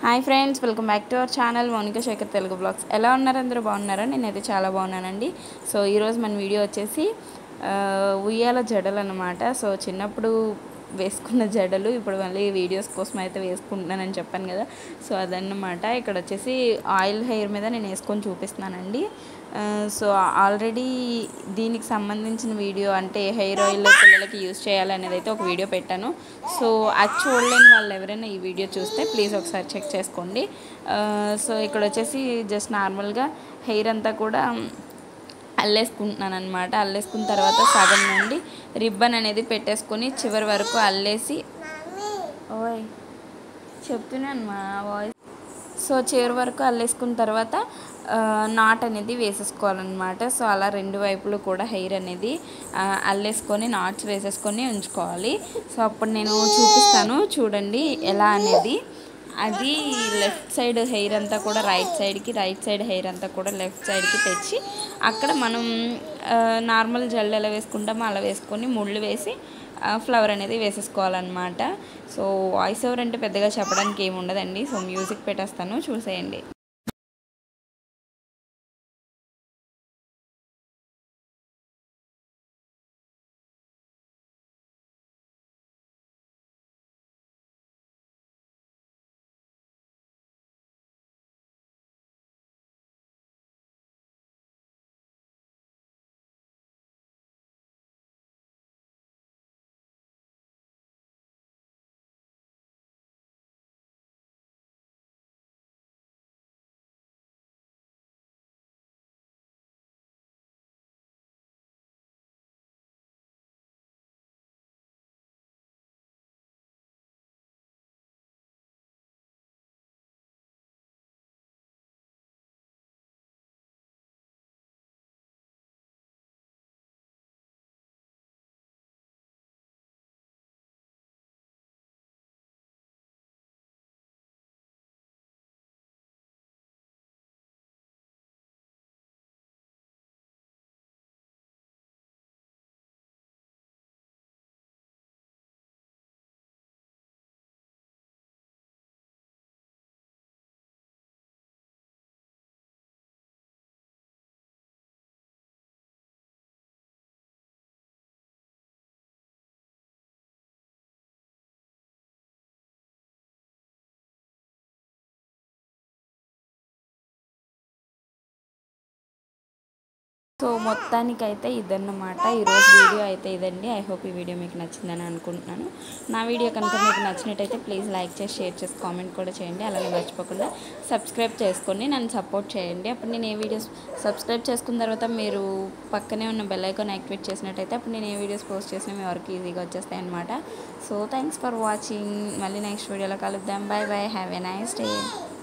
hi friends welcome back to our channel Mounika Shekhar Telugu blogs ఎలా ఉన్నారు అందరూ బాగున్నారా నేనైతే చాలా బాగున్నానండి సో ఈరోజు మన వీడియో వచ్చేసి ఆ, ఉయ్యాల జడలు అనమాట సో చిన్నప్పుడు వేసుకున్న జడలు ఇప్పుడు మళ్ళీ వీడియోస్ కోసం అయితే వేసుకుంటున్నానని చెప్పాను కదా సో అదన్నమాట ఇక్కడ వచ్చేసి ఆయిల్ హెయిర్ మీద నేను వేసుకొని చూపిస్తున్నానండి ఆ, సో ఆల్రెడీ దీనికి సంబంధించిన వీడియో అంటే హెయిర్ ఆయిల్ పిల్లలకి యూస్ చేయాలనేది అయితే ఒక వీడియో పెట్టాను సో అది చూడలేని వాళ్ళు ఎవరైనా ఈ వీడియో చూస్తే ప్లీజ్ ఒకసారి చెక్ చేసుకోండి ఆ, సో ఇక్కడ వచ్చేసి జస్ట్ నార్మల్గా హెయిర్ అంతా కూడా అల్లేసుకుంటున్నాను అనమాట అల్లేసుకున్న తర్వాత సగం నుండి రిబ్బన్ అనేది పెట్టేసుకొని చివరి వరకు అల్లేసి ఓయ్ చెప్తున్నాను మా వాయిస్ సో చివరి వరకు అల్లేసుకున్న తర్వాత ఆ, నాట్ అనేది వేసేసుకోవాలన్నమాట సో అలా రెండు వైపులు కూడా హెయిర్ అనేది ఆ, అల్లేసుకొని నాట్స్ వేసేసుకొని ఉంచుకోవాలి సో అప్పుడు నేను చూపిస్తాను చూడండి ఎలా అనేది అది లెఫ్ట్ సైడ్ హెయిర్ అంతా కూడా రైట్ సైడ్కి రైట్ సైడ్ హెయిర్ అంతా కూడా లెఫ్ట్ సైడ్కి తెచ్చి అక్కడ మనం నార్మల్ జల్లు ఎలా వేసుకుంటామో అలా వేసుకొని ముళ్ళు వేసి ఫ్లవర్ అనేది వేసేసుకోవాలన్నమాట సో వాయిస్ ఓవర్ అంటే పెద్దగా చెప్పడానికి ఏమి ఉండదండి సో మ్యూజిక్ పెట్టేస్తాను చూసేయండి సో మొత్తానికైతే ఇదన్నమాట ఈరోజు వీడియో అయితే ఇదండి ఐ హోప్ ఈ వీడియో మీకు నచ్చిందని అనుకుంటున్నాను నా వీడియో కనుక మీకు నచ్చినట్టయితే ప్లీజ్ లైక్ చేసి షేర్ చేసి కామెంట్ కూడా చేయండి అలాగే మర్చిపోకుండా సబ్స్క్రైబ్ చేసుకొని నన్ను సపోర్ట్ చేయండి అప్పుడు నేను ఏ వీడియోస్ సబ్స్క్రైబ్ చేసుకున్న తర్వాత మీరు పక్కనే ఉన్న బెల్ ఐకాన్ యాక్టివేట్ చేసినట్టయితే అప్పుడు నేను ఏ వీడియోస్ పోస్ట్ చేసినా మీ వరకు ఈజీగా వచ్చేస్తాయి అనమాట సో థ్యాంక్స్ ఫర్ వాచింగ్ మళ్ళీ నెక్స్ట్ వీడియోలో కలుద్దాం bye bye have a nice day